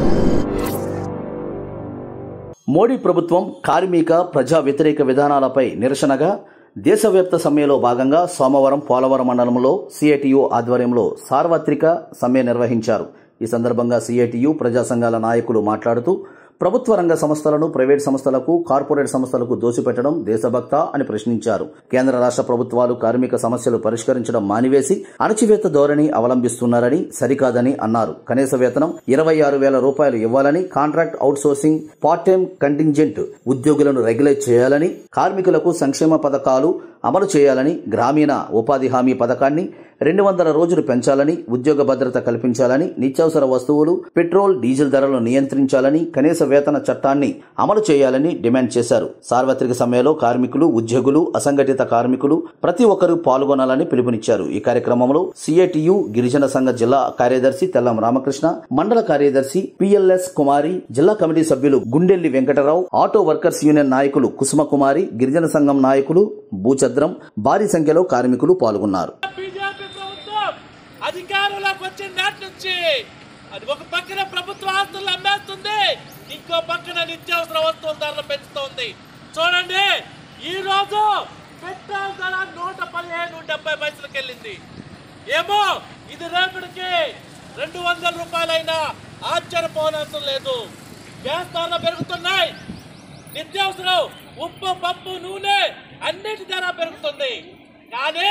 మోడీ ప్రభుత్వం కార్మిక ప్రజా వ్యతిరేక విధానాలపై నిరసనగా దేశవ్యాప్త సమ్మెలో భాగంగా సోమవారం పోలవరం మండలంలో సిఐటియు ఆధ్వర్యంలో సార్వత్రిక సమ్మె నిర్వహించారు ఈ సందర్భంగా సిఐటియు ప్రజా సంఘాల నాయకులు మాట్లాడుతూ ప్రభుత్వ రంగ సంస్థలను ప్రైవేట్ సంస్థలకు కార్పొరేట్ సంస్థలకు దోసిపెట్టడం దేశభక్త అని ప్రశ్నించారు కేంద్ర రాష్ట్ర ప్రభుత్వాలు కార్మిక సమస్యలు పరిష్కరించడం మానివేసి అణచివేత ధోరణి అవలంబిస్తున్నారని సరికాదని అన్నారు కనీస వేతనం ఇరవై ఆరు వేల రూపాయలు ఇవ్వాలని contract outsourcing part time contingent ఉద్యోగులను రెగ్యులేట్ చేయాలని కార్మికులకు సంక్షేమ పథకాలు అమలు చేయాలని గ్రామీణ ఉపాధి హామీ పథకాన్ని రెండు వందల రోజులు పెంచాలని ఉద్యోగ భద్రత కల్పించాలని నిత్యావసర వస్తువులు పెట్రోల్ డీజిల్ ధరలను నియంత్రించాలని కనీస వేతన చట్టాన్ని అమలు చేయాలని డిమాండ్ చేశారు సార్వత్రిక సమ్మెలో కార్మికులు ఉద్యోగులు అసంఘటిత కార్మికులు ప్రతి ఒక్కరూ పాల్గొనాలని పిలుపునిచ్చారు ఈ కార్యక్రమంలో సిఐటియు గిరిజన సంఘ జిల్లా కార్యదర్శి తెల్లం రామకృష్ణ మండల కార్యదర్శి పిఎల్ఎస్ కుమారి జిల్లా కమిటీ సభ్యులు Gundelli Venkatarao auto workers union నాయకులు కుసుమ కుమారి గిరిజన సంఘం నాయకులు భూచద్రం భారీ సంఖ్యలో కార్మికులు పాల్గొన్నారు బీజేపీ ప్రభుత్వం అధికారంలోకి వచ్చిన నాటి నుంచి అది ఒక పక్కన ప్రభుత్వ ఆస్తులు అమ్మేస్తుంది ఇంకో పక్కన నిత్యావసర వస్తువుల ధరలు పెంచుతోంది చూడండి ఈ రోజు పెట్రోల్ ధర నూట పదిహేను డెబ్బై పైసలకు వెళ్ళింది ఏమో ఇది రేపటికి రెండు వందల రూపాయలైనా ఆశ్చర్యపోనవసరం లేదు గ్యాస్ ధరలు పెరుగుతున్నాయి నిత్యావసరం ఉప్పు పప్పు నూనె అన్నిటి ధర పెరుగుతుంది కానీ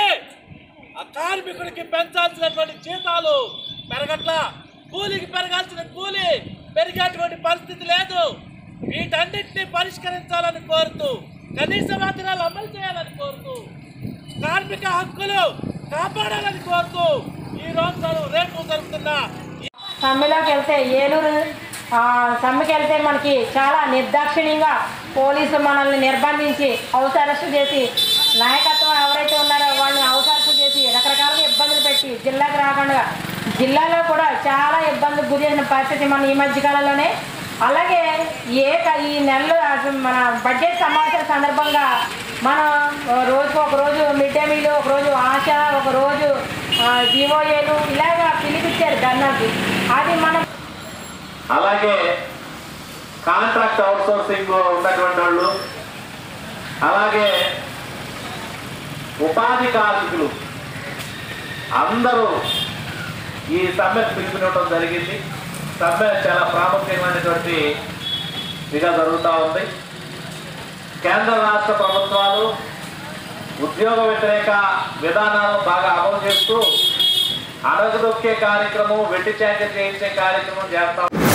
ఆ కార్మికుడికి పెంచాల్సినటువంటి జీతాలు పెరగట్లా కూలికి పెరగాల్సిన కూలి పెరిగేటువంటి పరిస్థితి లేదు వీటన్నిటిని పరిష్కరించాలని కోరుతూ కనీస వేతనాలు అమలు చేయాలని కోరుతూ కార్మిక హక్కులు కాపాడాలని కోరుతూ ఈ రోజు రేపు జరుగుతున్న ఈ సమ్మెలోకి వెళ్తే ఏలూరు ఆ, సమ్మెకి వెళ్తే మనకి చాలా నిర్దాక్షిణ్యంగా పోలీసులు మనల్ని నిర్బంధించి హౌస్ అరెస్ట్ చేసి నాయకత్వం ఎవరైతే ఉన్నారో వాళ్ళని హౌస్ అరెస్ట్ చేసి రకరకాలుగా ఇబ్బందులు పెట్టి జిల్లాకి రాకుండా జిల్లాలో కూడా చాలా ఇబ్బందులు గురి చేసిన పరిస్థితి మన ఈ మధ్య కాలంలోనే అలాగే ఏ క- ఈ నెలలో అసలు మన బడ్జెట్ సమావేశాల సందర్భంగా మనం ఆ, రోజుకు ఒక రోజు మిడ్ డే మీల్ ఒక రోజు ఆశ ఒక రోజు జీవోఏలు ఇలాగా పిలిపించారు ధర్నాకి అది మనం అలాగే కాంట్రాక్ట్ అవుట్సోర్సింగ్ ఉన్నటువంటి వాళ్ళు అలాగే ఉపాధి కార్మికులు అందరూ ఈ సమ్మెకు పిలుపునివ్వడం జరిగింది సమ్మె చాలా ప్రాముఖ్యమైనటువంటి ఇదిగా జరుగుతూ ఉంది కేంద్ర రాష్ట్ర ప్రభుత్వాలు ఉద్యోగ వ్యతిరేక విధానాలను బాగా అమలు చేస్తూ అడగదొక్కే కార్యక్రమం వెట్టి చాకరీ చేయించే కార్యక్రమం చేస్తాం